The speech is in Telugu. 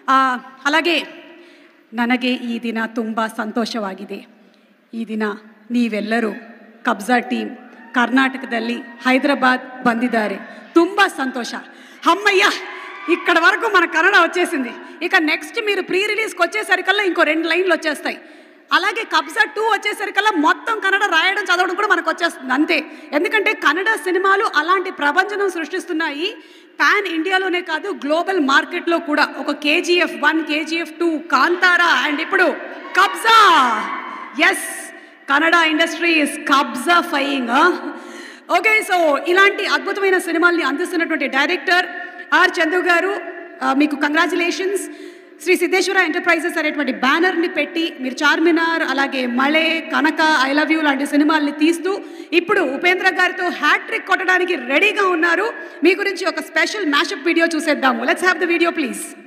ಆ, అలాగే ನನಗೆ ಈ ದಿನ ತುಂಬ ಸಂತೋಷವಾಗಿದೆ ಈ ದಿನ ನೀವೆಲ್ಲರೂ ಕಬ್ಜಾ ಟೀಮ್ ಕರ್ನಾಟಕದಲ್ಲಿ ಹೈದರಾబాద్ ಬಂದಿದ್ದಾರೆ ತುಂಬ సంతోష అమ్మయ్య ఇక్కడ వరకు మన కన్నడ వచ్చేసింది ఇక నెక్స్ట్ మీరు ప్రీ రిలీజ్కి వచ్చేసరికల్లా ఇంకో రెండు లైన్లు వచ్చేస్తాయి అలాగే కబ్జా టూ వచ్చేసరికల్లా మొత్తం కన్నడ రాయడం చదవడం కూడా మనకు వచ్చేస్తుంది అంతే ఎందుకంటే కన్నడ సినిమాలు అలాంటి ప్రపంచం సృష్టిస్తున్నాయి పాన్ ఇండియాలోనే కాదు గ్లోబల్ మార్కెట్లో కూడా ఒక KGF one KGF two Kantara and ఇప్పుడు Kabzaa yes Kannada industry is కబ్జా ఫైయింగ్ ఓకే సో ఇలాంటి అద్భుతమైన సినిమాల్ని అందిస్తున్నటువంటి డైరెక్టర్ ఆర్ చందు గారు ఆ, మీకు కంగ్రాచులేషన్స్ శ్రీ సిద్ధేశ్వర ఎంటర్ప్రైజెస్ అనేటువంటి బ్యానర్ని పెట్టి మీరు చార్మినార్ అలాగే మళే కనక ఐ లవ్ యూ లాంటి సినిమాల్ని తీస్తూ ఇప్పుడు ఉపేంద్ర గారితో హ్యాట్రిక్ కొట్టడానికి రెడీగా ఉన్నారు మీ గురించి ఒక స్పెషల్ మ్యాషప్ వీడియో చూసేద్దాము let's have the video please